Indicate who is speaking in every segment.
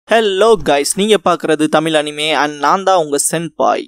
Speaker 1: hello guys நீங்க பார்க்கறது Tamil anime and நான் தான் உங்க சென்பாய்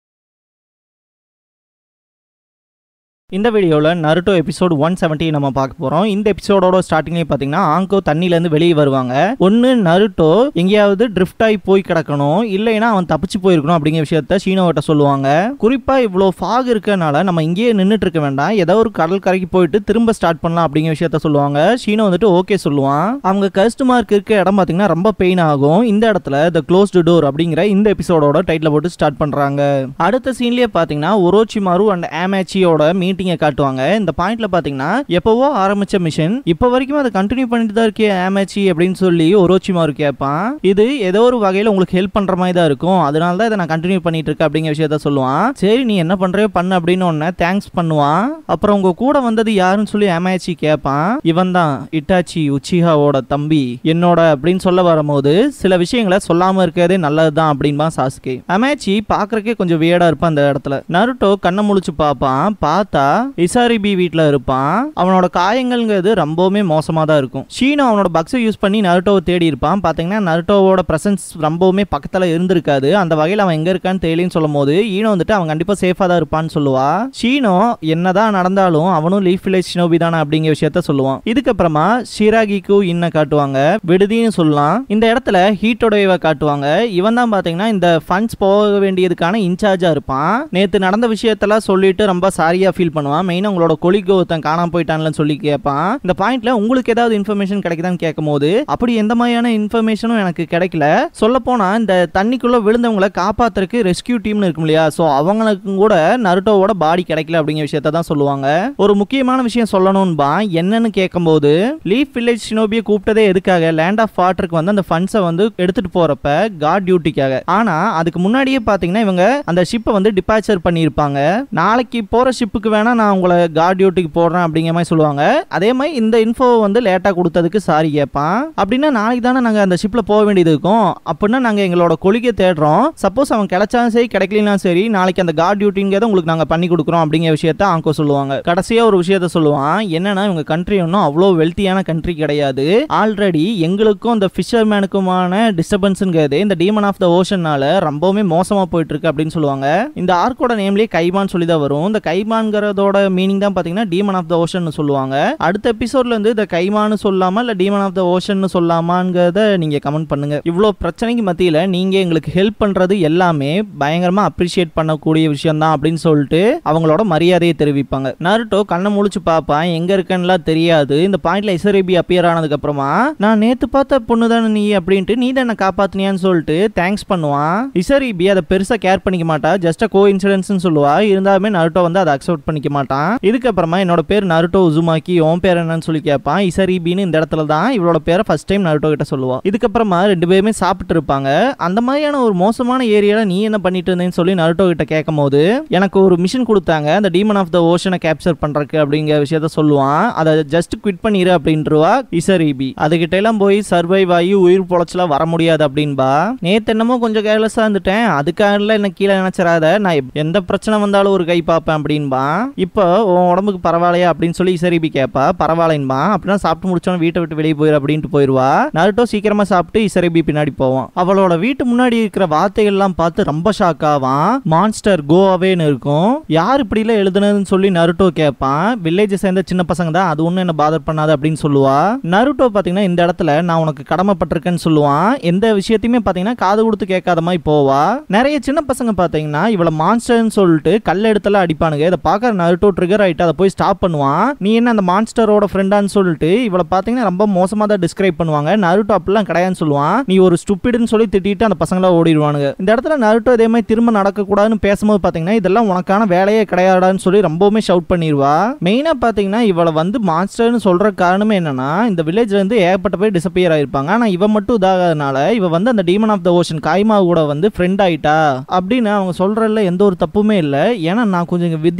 Speaker 2: இந்த வீடியோவில் நருட்டோ எபிசோட் ஒன் செவன்ட்டி நம்ம பார்க்க போகிறோம் இந்த எபிசோடோட ஸ்டார்டிங்லேயே பார்த்தீங்கன்னா ஆங்கோ தண்ணியிலேருந்து வெளியே வருவாங்க ஒன்று நருட்டோ எங்கேயாவது ட்ரிஃப்ட் ஆகி போய் கிடக்கணும் இல்லைன்னா அவன் தப்பிச்சு போயிருக்கணும் அப்படிங்கிற விஷயத்த ஷீனோவிட்ட சொல்லுவாங்க குறிப்பாக இவ்வளோ ஃபாக் இருக்கனால நம்ம இங்கேயே நின்றுட்டு இருக்க வேண்டாம் ஏதோ ஒரு கடல் கரைக்கு போயிட்டு திரும்ப ஸ்டார்ட் பண்ணலாம் அப்படிங்கிற விஷயத்த சொல்லுவாங்க ஷீனோ வந்துட்டு ஓகே சொல்லுவான் அவங்க கஸ்டமருக்கு இருக்க இடம் பார்த்தீங்கன்னா ரொம்ப பெயின் ஆகும் இந்த இடத்துல த க்ளோஸ்டு டோர் அப்படிங்கிற இந்த எபிசோடோட டைட்டில் போட்டு ஸ்டார்ட் பண்ணுறாங்க அடுத்த சீன்லேயே பார்த்தீங்கன்னா ஒரோச்சிமாரு அண்ட் ஆமேச்சியோட மீட்டிங்கை காட்டுவாங்க இந்த பாயிண்ட்ல பார்த்தீங்கன்னா எப்பவோ ஆரம்பிச்ச மிஷன் இப்போ வரைக்கும் அதை கண்டினியூ பண்ணிட்டு தான் இருக்கே ஆமேச்சி அப்படின்னு சொல்லி ஒரோச்சிமாரு கேட்பான் இது ஏதோ ஒரு வகையில் உங்களுக்கு ஹெல்ப் பண்ற மாதிரி தான் இருக்கும் அதனால தான் இதை நான் கண்டினியூ பண்ணிட்டு இருக்கேன் அப்படிங்கிற விஷயத்த சொல்லுவான் சரி நீ என்ன பண்றையோ பண்ணு அப்படின்னு ஒன்னு தேங்க்ஸ் பண்ணுவான் அப்புறம் உங்க கூட வந்தது யாருன்னு சொல்லி ஆமேச்சி கேட்பான் இவன் தான் இட்டாச்சி உச்சிஹாவோட தம்பி என்னோட அப்படின்னு சொல்ல வரும்போது சில விஷயங்களை சொல்லாம இருக்கிறதே நல்லதுதான் அப்படின்பா சாஸ்கே அமேச்சி பாக்குறக்கே கொஞ்சம் வியடா இருப்பான் அந்த இடத்துல நருட்டோ கண்ணை முழிச்சு பார்ப்பான் பார்த்தா இசாரிபி வீட்ல இருப்பான் அவனோட காயங்கள்ங்கிறது ரொம்பவுமே மோசமா தான் இருக்கும் ஷீனோ அவனோட பக்ஸை யூஸ் பண்ணி நருட்டோவை தேடி இருப்பான் பாத்தீங்கன்னா நருட்டோவோட பிரசன்ஸ் ரொம்பவுமே பக்கத்துல இருந்திருக்காது அந்த வகையில் அவன் எங்க இருக்கான்னு தெரியலன்னு சொல்லும் போது ஈனோ வந்துட்டு அவன் கண்டிப்பா சேஃபா தான் இருப்பான்னு சொல்லுவா ஷீனோ என்னதான் நடந்தாலும் அவனும் லீஃப் வில்லேஜ் ஷினோபி தானே அப்படிங்கிற விஷயத்த சொல்லுவான் இதுக்கப்புறமா ஷிராகிக்கு இன்ன காட்டுவாங்க விடுதின்னு சொல்லலாம் இந்த இடத்துல ஹீட்டோடையவை காட்டுவாங்க இவன் தான் பாத்தீங்கன்னா இந்த ஃபண்ட்ஸ் போக வேண்டியதுக்கான இன்சார்ஜா இருப்பான் நேத்து நடந்த விஷயத்தெல்லாம் சொல்லிட்டு ரொம்ப சாரியா ஃபீல் பண்ணுவான் மெயினா உங்களோட கொலிக்கு ஒருத்தன் காணாம போயிட்டான்லன்னு சொல்லி கேட்பான் இந்த பாயிண்ட்ல உங்களுக்கு ஏதாவது இன்ஃபர்மேஷன் கிடைக்குதான்னு கேட்கும் போது அப்படி எந்த மாதிரியான இன்ஃபர்மேஷனும் எனக்கு கிடைக்கல சொல்ல போனா இந்த தண்ணிக்குள்ள விழுந்தவங்களை காப்பாத்துறதுக்கு ரெஸ்கியூ டீம்னு இருக்கும் இல்லையா ஸோ அவங்களுக்கும் கூட நருட்டோவோட பாடி கிடைக்கல அப்படிங்கிற விஷயத்த தான் சொல்லுவாங்க ஒரு முக்கியமான விஷயம் சொல்லணும்பா என்னன்னு கேட்கும்போது லீஃப் வில்லேஜ் ஷினோபியை கூப்பிட்டதே எதுக்காக லேண்ட் ஆஃப் வாட்டருக்கு வந்து அந்த ஃபண்ட்ஸை வந்து எடுத்துட்டு போறப்ப காட் டியூட்டிக்காக ஆனா அதுக்கு முன்னாடியே பாத்தீங்கன்னா இவங்க அந்த ஷிப்பை வந்து டிபாச்சர் பண்ணியிருப்பாங்க நாளைக்கு போற ஷிப்புக்கு வேணா நான் உங்களை காட் டியூட்டிக்கு போடுறேன் அப்படிங்கிற மாதிரி சொல்லுவாங்க அதே மாதிரி இந்த இன்ஃபோ வந்து லேட்டா கொடுத்ததுக்கு சாரி கேட்பான் அப்படின்னா நாளைக்கு தானே நாங்க அந்த ஷிப்ல போக வேண்டியது இருக்கும் அப்படின்னா நாங்க எங்களோட கொலிக்கை தேடுறோம் சப்போஸ் அவன் கிடைச்சாலும் சரி கிடைக்கலனாலும் சரி நாளைக்கு அந்த காட் டியூட்டிங்கிறத உங்களுக்கு நாங்க பண்ணி கொடுக்குறோம் அப்படிங்கிற விஷயத்த ஆங்கோ சொல்லுவாங்க கடைசியா ஒரு விஷயத்த சொல்லுவான் என்னன்னா இவங்க கண்ட்ரி ஒன்றும் அவ்வளோ வெல்த்தியான கண்ட்ரி கிடையாது ஆல்ரெடி எங்களுக்கும் இந்த ஃபிஷர்மேனுக்குமான டிஸ்டர்பன்ஸுங்கிறது இந்த டீமன் ஆஃப் த ஓஷன்னால ரொம்பவுமே மோசமா போயிட்டு இருக்கு அப்படின்னு சொல்லுவாங்க இந்த ஆர்க்கோட நேம்லயே கைமான் சொல்லி தான் வரும் இந்த கைமான்கிறதோட மீனிங் தான் பாத்தீங்கன்னா டீமன் ஆஃப் த ஓஷன் சொல்லுவாங்க அடுத்த எபிசோட்ல இருந்து இந்த கைமான்னு சொல்லாமா இல்ல டீமன் ஆஃப் த ஓஷன் சொல்லாமாங்கிறத நீங்க கமெண்ட் பண்ணுங்க இவ்வளோ பிரச்சனைக்கு மத்தியில நீங்க எங்களுக்கு ஹெல்ப் பண்றது எல்லாமே பயங்கரமா அப்ரிஷியேட் பண்ணக்கூடிய விஷயம் தான் அப்படின்னு சொல்லிட்டு அவங்களோட மரியாதையை தெரிவிப்பாங்க நருட்டோ கண்ணை முழிச்சு பார்ப்பான் எங்க இருக்கேன்னுலாம் தெரியாது இந்த பாயிண்ட்ல இசரேபி அப்பியர் ஆனதுக்கு அப்புறமா நான் நேத்து பார்த்த பொண்ணு தானே நீ அப்படின்ட்டு நீ தான் என்ன காப்பாத்தினியான்னு சொல்லிட்டு தேங்க்ஸ் பண்ணுவான் இசரேபி அதை பெருசா கேர் பண்ணிக்க மாட்டா ஜஸ்ட் கோ இன்சிடென்ட்ஸ் சொல்லுவா இருந்தாலுமே நருட்டோ வந்து அதை அக்செப்ட் பண்ணிக்க மாட்டான் இதுக்கப்புறமா என்னோட பேர் நருட்டோ உசுமாக்கி உன் பேர் என்னன்னு சொல்லி கேட்பான் இசரீபின்னு இந்த இடத்துல தான் இவளோட பேரை ஃபர்ஸ்ட் டைம் நருட்டோ கிட்ட சொல்லுவா இதுக்கப்புறமா ரெண்டு பேருமே சாப்பிட்டு இருப்பாங்க அந்த மாதிரியான ஒரு மோசமான ஏரியால நீ என்ன பண்ணிட்டு இருந்தேன்னு சொல்லி நருட்டோ கிட்ட கேட்கும் போது எனக்கு ஒரு மிஷன் கொடுத்தாங்க அந்த டீமன் ஆஃப் த ஓஷனை கேப்சர் பண்றதுக்கு அப்படிங்கிற விஷயத்த சொல்லுவான் அதை ஜஸ்ட் குவிட் பண்ணிரு அப்படின்றவா இசரீபி அதுகிட்ட எல்லாம் போய் சர்வைவ் ஆகி உயிர் பொழைச்சலாம் வர முடியாது அப்படின்பா நேத்து என்னமோ கொஞ்சம் கேர்லெஸ்ஸா இருந்துட்டேன் அதுக்காக என்ன கீழே நினைச்சிடாத நான் எப்- எந்த பிரச்சனை வந்தாலும் ஒரு கை பார்ப்பேன் அப்படின்பா இப்போ உன் உடம்புக்கு பரவாயில்லையா அப்படின்னு சொல்லி இசரிபி கேட்பா பரவாயில்லைன்பா அப்படின்னா சாப்பிட்டு முடிச்சோன்னு வீட்டை விட்டு வெளியே போயிரு அப்படின்ட்டு போயிடுவா நருட்டோ சீக்கிரமா சாப்பிட்டு இசரிபி பின்னாடி போவான் அவளோட வீட்டு முன்னாடி இருக்கிற வார்த்தைகள்லாம் பார்த்து ரொம்ப ஷாக் ஆவான் மான்ஸ்டர் கோ அவேன்னு இருக்கும் யார் இப்படிலாம் எழுதுனதுன்னு சொல்லி நருட்டோ கேட்பான் வில்லேஜை சேர்ந்த சின்ன பசங்க தான் அது ஒன்றும் என்ன பாதர் பண்ணாது அப்படின்னு சொல்லுவா நருட்டோ பார்த்தீங்கன்னா இந்த இடத்துல நான் உனக்கு கடமைப்பட்டிருக்கேன்னு சொல்லுவான் எந்த விஷயத்தையுமே பார்த்தீங்கன்னா காது கொடுத்து கேட்காத மாதிரி போவா நிறைய சின்ன பசங்க பார்த்தீங்கன்னா இவளை மான்ஸ்டர்னு சொல்லிட்டு கல் எடுத்தெல்லாம் அடிப்பானுங்க இதை பார்க்குற நருட்டோ ட்ரிகர் ஆயிட்டு அதை போய் ஸ்டாப் பண்ணுவான் நீ என்ன அந்த மான்ஸ்டரோட ஃப்ரெண்டான்னு சொல்லிட்டு இவளை பார்த்தீங்கன்னா ரொம்ப மோசமாக தான் டிஸ்கிரைப் பண்ணுவாங்க நருட்டோ அப்படிலாம் கிடையாதுன்னு சொல்லுவான் நீ ஒரு ஸ்டூப்பிடுன்னு சொல்லி திட்டிட்டு அந்த பசங்களா ஓடிடுவானுங்க இந்த இடத்துல நருட்டோ இதே மாதிரி திரும்ப நடக்கக்கூடாதுன்னு பேசும்போது பார்த்தீங்கன்னா இதெல்லாம் உனக்கான வேலையே கிடையாடான்னு சொல்லி ரொம்பவுமே ஷவுட் பண்ணிடுவா மெயினாக பார்த்தீங்கன்னா இவளை வந்து மான்ஸ்டர்னு சொல்ற காரணமே என்னன்னா இந்த வில்லேஜ்ல இருந்து ஏகப்பட்ட பேர் டிசப்பியர் ஆயிருப்பாங்க ஆனால் இவ மட்டும் இதாகாதனால இவ வந்து அந்த டீமன் ஆஃப் த ஓஷன் காய்மா கூட வந்து ஃப்ரெண்ட் ஆயிட்டா அப்படின்னு அவங்க சொல்றதுல எந்த ஒரு தப்புமே இல்லை ஏன்னா நான் கொஞ்சம் இங்க வித்தியாசமா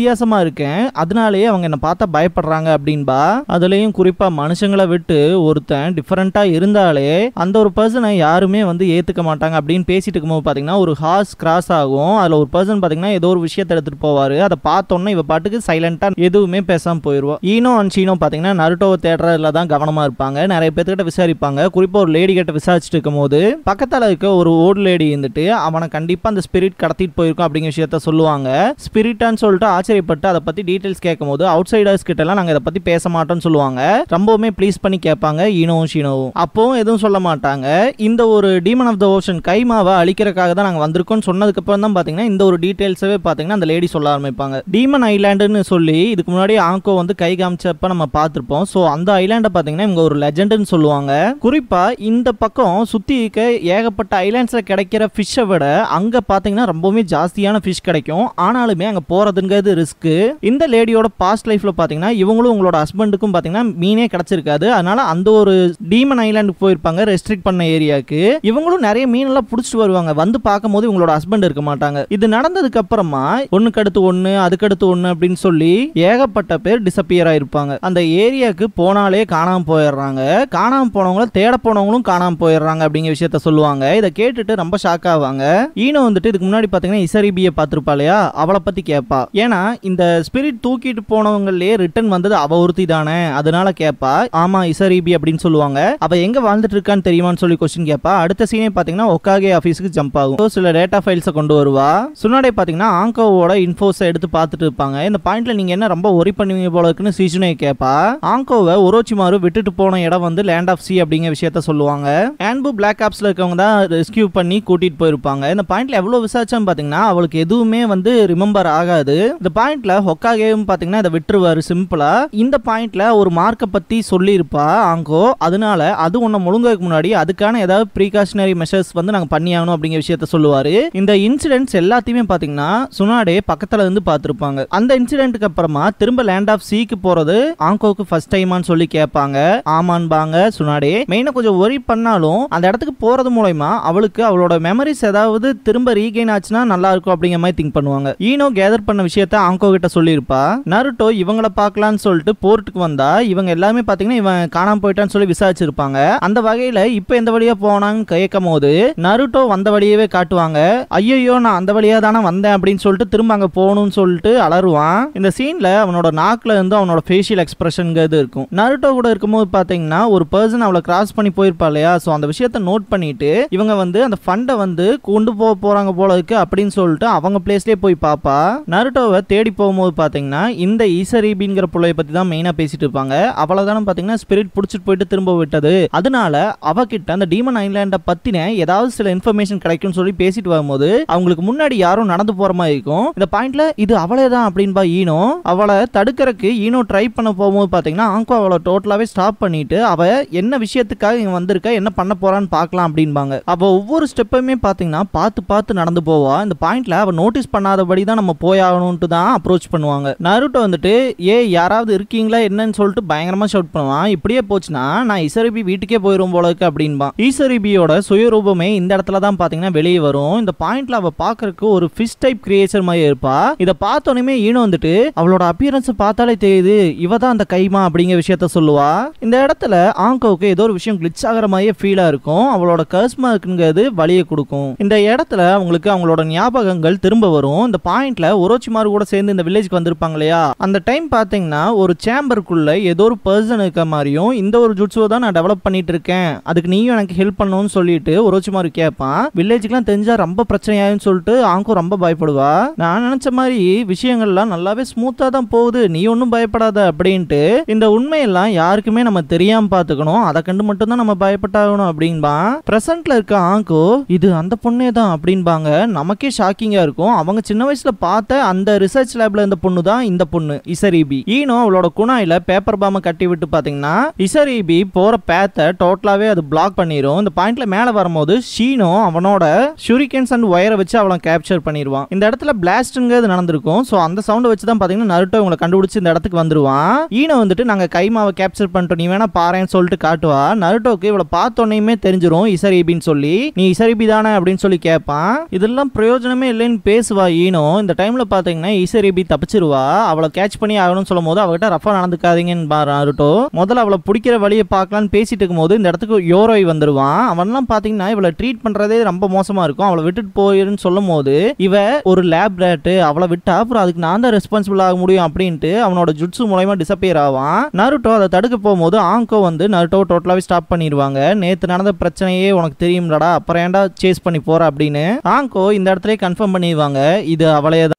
Speaker 2: இருக்கேன் அதனாலேயே அவங்க என்ன பார்த்தா பயப்படுறாங்க அப்படின்பா அதுலயும் குறிப்பா மனுஷங்களை விட்டு ஒருத்தன் டிஃபரெண்டா இருந்தாலே அந்த ஒரு பர்சனை யாருமே வந்து ஏத்துக்க மாட்டாங்க அப்படின்னு பேசிட்டு இருக்கும்போது பாத்தீங்கன்னா ஒரு ஹார்ஸ் கிராஸ் ஆகும் அதுல ஒரு பர்சன் பாத்தீங்கன்னா ஏதோ ஒரு விஷயத்தை எடுத்துட்டு போவாரு அதை பார்த்தோன்னே இவ பாட்டுக்கு சைலண்டா எதுவுமே பேசாம போயிருவா ஈனோ அண்ட் ஷீனோ பாத்தீங்கன்னா நருட்டோவை தேடுறதுல தான் கவனமா இருப்பாங்க நிறைய பேர்த்துக்கிட்ட விசாரிப்பாங்க குறிப்பா ஒரு லேடி கிட்ட விசாரிச்சுட்டு இருக்கும்போது பக்கத்துல இருக்க ஒரு ஓல்டு லேடி இருந்துட்டு அவனை கண்டிப்பா அந்த ஸ்பிரிட் கடத்திட்டு போயிருக்கும் அப்படிங்கிற விஷயத்த சொல்லுவாங்க ஸ்பிரிட்டான்னு சொல்லிட்டு ஆச்சரியப்பட்டு அதை பத்தி டீடைல்ஸ் கேட்கும்போது அவுட் சைடர்ஸ் கிட்ட எல்லாம் நாங்க இதை பத்தி பேச மாட்டோம்னு சொல்லுவாங்க ரொம்பவுமே ப்ளீஸ் பண்ணி கேட்பாங்க ஈனோவும் ஷீனோவும் அப்பவும் எதுவும் சொல்ல மாட்டாங்க இந்த ஒரு டீமன் ஆஃப் த ஓஷன் கைமாவை அழிக்கிறதுக்காக தான் நாங்க வந்திருக்கோம்னு சொன்னதுக்கு அப்புறம் தான் பாத்தீங்கன்னா இந்த ஒரு டீடைல்ஸவே பாத்தீங்கன்னா அந்த லேடி சொல்ல ஆரம்பிப்பாங்க டீமன் ஐலாண்டுன்னு சொல்லி இதுக்கு முன்னாடி ஆங்கோ வந்து கை காமிச்சப்ப நம்ம பார்த்திருப்போம் ஸோ அந்த ஐலாண்டை பாத்தீங்கன்னா இவங்க ஒரு லெஜெண்டுன்னு சொல்லுவாங்க குறிப்பா இந்த பக்கம் சுத்தி இருக்க ஏகப்பட்ட ஐலாண்ட்ஸ்ல கிடைக்கிற ஃபிஷ்ஷை விட அங்க பாத்தீங்கன்னா ரொம்பவுமே ஜாஸ்தியான ஃபிஷ் கிடைக்கும் ஆனாலுமே அங்க போறதுங்கிறது ரிஸ்க் இந்த லேடியோட பாஸ்ட் லைஃப்ல பாத்தீங்கன்னா இவங்களும் உங்களோட ஹஸ்பண்டுக்கும் பாத்தீங்கன்னா மீனே கிடைச்சிருக்காது அதனால அந்த ஒரு டீமன் ஐலாண்டுக்கு போயிருப்பாங்க ரெஸ்ட்ரிக்ட் பண்ண ஏரியாக்கு இவங்களும் நிறைய மீன் எல்லாம் புடிச்சிட்டு வருவாங்க வந்து பார்க்கும்போது இவங்களோட ஹஸ்பண்ட் இருக்க மாட்டாங்க இது நடந்ததுக்கு அப்புறமா ஒண்ணுக்கு அடுத்து ஒண்ணு அதுக்கடுத்து ஒண்ணு அப்படின்னு சொல்லி ஏகப்பட்ட பேர் டிசப்பியர் ஆயிருப்பாங்க அந்த ஏரியாக்கு போனாலே காணாம போயிடுறாங்க காணாம போனவங்கள தேட போனவங்களும் காணாம போயிடுறாங்க அப்படிங்கிற விஷயத்த சொல்லுவாங்க இதை கேட்டுட்டு ரொம்ப ஷாக் ஆவாங்க ஈனோ வந்துட்டு இதுக்கு முன்னாடி பாத்தீங்கன்னா இசரிபியை பார்த்திருப்பா இல்லையா அவளை பத்தி கேட்பா ஏன்னா இந்த ஸ்பிரிட் தூக்கிட்டு போனவங்களே ரிட்டர்ன் வந்தது அவ ஒருத்தி தானே அதனால கேட்பா ஆமா இசரிபி அப்படின்னு சொல்லுவாங்க அவ எங்க வாழ்ந்துட்டு இருக்கான்னு தெரியுமான்னு சொல்லி கொஸ்டின் கேட்பா அடுத்த சீனே பாத்தீங்கன்னா ஒக்காகே ஆஃபீஸுக்கு ஜம்ப் ஆகும் So, சில டேட்டா ஃபைல்ஸை கொண்டு வருவா சுனாடே பாத்தீங்கன்னா ஆங்கோவோட இன்ஃபோஸை எடுத்து பார்த்துட்டு இருப்பாங்க இந்த பாயிண்ட்ல நீங்க என்ன ரொம்ப ஒரி பண்ணுவீங்க போல இருக்குன்னு சீசுனே கேட்பா ஆங்கோவை ஒரோச்சிமாரு விட்டுட்டு போன இடம் வந்து லேண்ட் ஆஃப் சி அப்படிங்கிற விஷயத்த சொல்லுவாங்க ஆன்பு பிளாக் ஆப்ஸ்ல இருக்கவங்க தான் ரெஸ்கியூ பண்ணி கூட்டிட்டு போயிருப்பாங்க இந்த பாயிண்ட்ல எவ்வளவு விசாரிச்சான்னு பாத்தீங்கன்னா அவளுக்கு எதுவுமே வந்து ரிமெம்பர் ஆகாது இந்த பாயிண்ட்ல ஹொக்காகேவும் பாத்தீங்கன்னா இதை விட்டுருவாரு சிம்பிளா இந்த பாயிண்ட்ல ஒரு மார்க்கை பத்தி சொல்லியிருப்பா ஆங்கோ அதனால அது ஒண்ணு முழுங்கதுக்கு முன்னாடி அதுக்கான ஏதாவது ப்ரீகாஷனரி மெஷர்ஸ் வந்து நாங்க பண்ணியாகணும் அப்படிங்கிற விஷயத்த சொல்லுவாரு இந்த இன்சிடென்ட்ஸ் எல்லாத்தையுமே பாத்தீங்கன்னா சுனாடே பக்கத்துல இருந்து பார்த்திருப்பாங்க அந்த இன்சிடென்ட்க்கு அப்புறமா திரும்ப லேண்ட் ஆஃப் சீக்கு போறது ஆங்கோவுக்கு ஃபர்ஸ்ட் டைமான்னு சொல்லி கேட்பாங்க ஆமான்பாங்க சுனாடே மெயினா கொஞ்சம் ஒரி பண்ணாலும் அந்த இடத்துக்கு போறது மூலயமா அவளுக்கு அவளோட மெமரிஸ் ஏதாவது திரும்ப ரீகெயின் ஆச்சுன்னா நல்லா இருக்கும் அப்படிங்கிற மாதிரி திங்க் பண்ணுவாங்க ஈனோ கேதர் பண்ண விஷயத்த ஆங்கோ கிட்ட சொல்லியிருப்பா நருட்டோ இவங்கள பார்க்கலாம்னு சொல்லிட்டு போர்ட்டுக்கு வந்தா இவங்க எல்லாமே பாத்தீங்கன்னா இவன் காணாம போயிட்டான்னு சொல்லி விசாரிச்சிருப்பாங்க அந்த வகையில இப்ப எந்த வழியா போனான்னு கேட்கும் போது நருட்டோ வந்த வழியவே காட்டுவாங்க ஐயோ நான் அந்த வழியா தானே வந்தேன் அப்படின்னு சொல்லிட்டு திரும்ப அங்க போகணும்னு சொல்லிட்டு அலறுவான் இந்த சீன்ல அவனோட நாக்குல இருந்து அவனோட ஃபேஷியல் எக்ஸ்பிரஷன்ங்கிறது இருக்கும் நருட்டோ கூட இருக்கும்போது பாத்தீங்கன்னா ஒரு பர்சன் அவளை கிராஸ் பண்ணி போயிருப்பா இல்லையா ஸோ அந்த விஷயத்த நோட் பண்ணிட்டு இவங்க வந்து அந்த ஃபண்டை வந்து கொண்டு போக போறாங்க போல இருக்கு அப்படின்னு சொல்லிட்டு அவங்க பிளேஸ்லயே போய் பாப்பா நருட்டோவை தேடி போகும்போது பாத்தீங்கன்னா இந்த ஈசரீபிங்கிற புள்ளைய பத்தி தான் மெயினா பேசிட்டு இருப்பாங்க அவளை தானே பாத்தீங்கன்னா ஸ்பிரிட் புடிச்சிட்டு போயிட்டு திரும்ப விட்டது அதனால அவகிட்ட அந்த டீமன் ஐலாண்ட பத்தின ஏதாவது சில இன்ஃபர்மேஷன் கிடைக்கும்னு சொல்லி பேசிட்டு வரும்போது அவங்களுக்கு முன்னாடி யாரும் நடந்து போற மாதிரி இருக்கும் இந்த பாயிண்ட்ல இது அவளே தான் அப்படின்பா ஈனோ அவளை தடுக்கிறதுக்கு ஈனோ ட்ரை பண்ண போகும்போது பாத்தீங்கன்னா ஆங்கோ அவளை டோட்டலாவே ஸ்டாப் பண்ணிட்டு அவ என்ன விஷயத்துக்காக இங்க வந்திருக்கா என்ன பண்ண போறான்னு பார்க்கலாம் அப்படின்பாங்க அவ ஒவ்வொரு ஸ்டெப்பையுமே பாத்தீங்கன்னா பார்த்து பார்த்து நடந்து போவா இந்த பாயிண்ட்ல அவ நோட்டீஸ் பண்ணாதபடி தான் நம்ம போயாகணும்ட்டு தான் அப்ரோச் பண்ணுவாங்க நருட்டோ வந்துட்டு ஏ யாராவது இருக்கீங்களா என்னன்னு சொல்லிட்டு பயங்கரமா ஷவுட் பண்ணுவான் இப்படியே போச்சுன்னா நான் இசரிபி வீட்டுக்கே போயிரும் போல இருக்கு அப்படின்பா ஈசரிபியோட சுயரூபமே இந்த இடத்துல தான் பாத்தீங்கன்னா வெளியே வரும் இந்த பாயிண்ட்ல அவ பாக்குறதுக்கு ஒரு ஃபிஷ் டைப் கிரியேச்சர் மாதிரி இருப்பா இதை பார்த்தோன்னே ஈனோ வந்துட்டு அவளோட அப்பியரன்ஸ் பார்த்தாலே தெரியுது இவ தான் அந்த கைமா அப்படிங்கிற விஷயத்த சொல்லுவா இந்த இடத்துல ஆங்கோவுக்கு ஏதோ ஒரு விஷயம் கிளிச் ஆகிற மாதிரியே ஃபீலா இருக்கும் அவளோட கர்ஸ்மா இருக்குங்கிறது வழியை கொடுக்கும் இந்த இடத்துல அவங்களுக்கு அவங்களோட ஞாபகங்கள் திரும்ப வரும் இந்த பாயிண்ட்ல ஒரோச்சிமாரு கூட சேர்ந்து இந்த வில்லேஜ்க்கு வந்திருப்பாங்க இல்லையா அந்த டைம் பாத்தீங்கன்னா ஒரு சேம்பருக்குள்ள ஏதோ ஒரு பர்சன் இருக்க மாதிரியும் இந்த ஒரு ஜுட்ஸுவை தான் நான் டெவலப் பண்ணிட்டு இருக்கேன் அதுக்கு நீயும் எனக்கு ஹெல்ப் பண்ணணும்னு சொல்லிட்டு ஒரோச்சிமாரு கேட்பான் வில்லேஜுக்குலாம் தெரிஞ்சா ரொம்ப பிரச்சனையாகும்னு சொல்லிட்டு ஆங்கோ ரொம்ப பயப்படுவா நான் நினைச்ச மாதிரி விஷயங்கள்லாம் நல்லாவே ஸ்மூத்தா தான் போகுது நீ ஒன்றும் பயப்படாத அப்படின்ட்டு இந்த உண்மையெல்லாம் யாருக்குமே நம்ம தெரியாம பார்த்துக்கணும் அதை கண்டு மட்டும் தான் நம்ம பயப்பட்டாகணும் அப்படின்பா பிரசன்ட்ல இருக்க ஆங்கோ இது அந்த பொண்ணே தான் அப்படின்பாங்க நமக்கே ஷாக்கிங்கா இருக்கும் அவங்க சின்ன வயசுல பார்த்த அந்த ரிசர்ச் லேப்ல இருந்த பொண்ணு தான் இந்த பொண்ணு இசரீபி ஈனோ அவளோட குணாயில பேப்பர் பாம கட்டி விட்டு பாத்தீங்கன்னா இசரீபி போற பேத்தை டோட்டலாவே அது பிளாக் பண்ணிரும் இந்த பாயிண்ட்ல மேல வரும்போது ஷீனோ அவனோட ஷூரிகன்ஸ் அண்ட் ஒயரை வச்சு அவளை கேப்சர் பண்ணிடுவான் இந்த இடத்துல பிளாஸ்ட்ங்கிறது நடந்திருக்கும் ஸோ அந்த சவுண்டை வச்சு தான் பாத்தீங்கன்னா நருட்டோ இவங்களை கண்டுபிடிச்சு இந்த இடத்துக்கு வந்துருவான் ஈனோ வந்துட்டு நாங்க கைமாவை கேப்சர் பண்ணிட்டோம் நீ வேணா பாறேன்னு சொல்லிட்டு காட்டுவா நருட்டோக்கு இவளை பார்த்தோன்னையுமே தெரிஞ்சிரும் இசரீபின்னு சொல்லி நீ இசரீபி தானே அப்படின்னு சொல்லி கேட்பான் இதெல்லாம் பிரயோஜனமே இல்லைன்னு பேசுவா ஈனோ இந்த டைம்ல பாத்தீங்கன்னா இசரீபி தப்பிச்சிருவா அவளை கேட்ச் பண்ணி ஆகணும்னு சொல்லும் போது அவகிட்ட ரஃபா நடந்துக்காதீங்கன்னு பாரு நாருட்டோ முதல்ல அவளை பிடிக்கிற வழியை பார்க்கலான்னு பேசிட்டு இருக்கும்போது இந்த இடத்துக்கு யோரோய் வந்துருவான் அவன்லாம் பாத்தீங்கன்னா இவளை ட்ரீட் பண்றதே ரொம்ப மோசமா இருக்கும் அவளை விட்டுட்டு போயிருன்னு சொல்லும் போது இவ ஒரு லேப் ரேட்டு அவளை விட்டா அப்புறம் அதுக்கு நான் தான் ரெஸ்பான்சிபிள் ஆக முடியும் அப்படின்ட்டு அவனோட ஜுட்ஸு மூலயமா டிசப்பியர் ஆவான் நருட்டோ அதை தடுக்க போகும்போது ஆங்கோ வந்து நருட்டோ டோட்டலாவே ஸ்டாப் பண்ணிடுவாங்க நேத்து நடந்த பிரச்சனையே உனக்கு தெரியும்லடா அப்புறம் ஏன்டா சேஸ் பண்ணி போற அப்படின்னு ஆங்கோ இந்த இடத்துல கன்ஃபார்ம் பண்ணிடுவாங்க இது அவளையே தான்